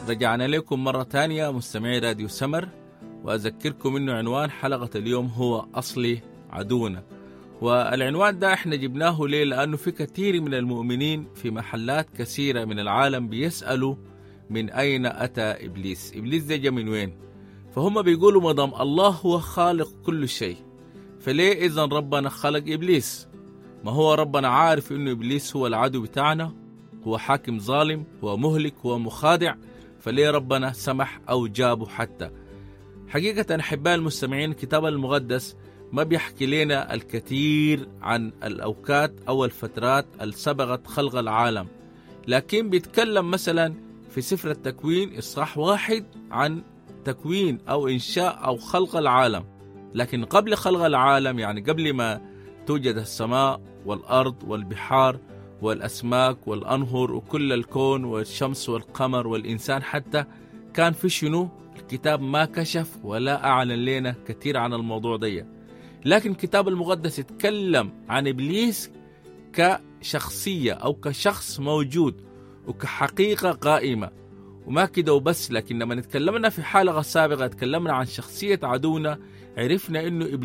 رجعنا لكم مرة تانية مستمعي راديو سمر وأذكركم أنه عنوان حلقة اليوم هو أصلي عدونا والعنوان ده احنا جبناه ليه لأنه في كثير من المؤمنين في محلات كثيرة من العالم بيسألوا من أين أتى إبليس إبليس ده جا من وين فهم بيقولوا ما دام الله هو خالق كل شيء فليه إذا ربنا خلق إبليس ما هو ربنا عارف إنه إبليس هو العدو بتاعنا هو حاكم ظالم هو مهلك هو مخادع فليه ربنا سمح أو جابه حتى حقيقة أحباء المستمعين الكتاب المقدس ما بيحكي لنا الكثير عن الأوقات أو الفترات اللي سبقت خلق العالم لكن بيتكلم مثلا في سفر التكوين إصحاح واحد عن تكوين أو إنشاء أو خلق العالم لكن قبل خلق العالم يعني قبل ما توجد السماء والأرض والبحار والأسماك والأنهر وكل الكون والشمس والقمر والإنسان حتى كان في شنو الكتاب ما كشف ولا أعلن لنا كثير عن الموضوع ده لكن الكتاب المقدس يتكلم عن إبليس كشخصية أو كشخص موجود وكحقيقة قائمة وما كده وبس لكن لما نتكلمنا في حلقة سابقة تكلمنا عن شخصية عدونا عرفنا إنه إبليس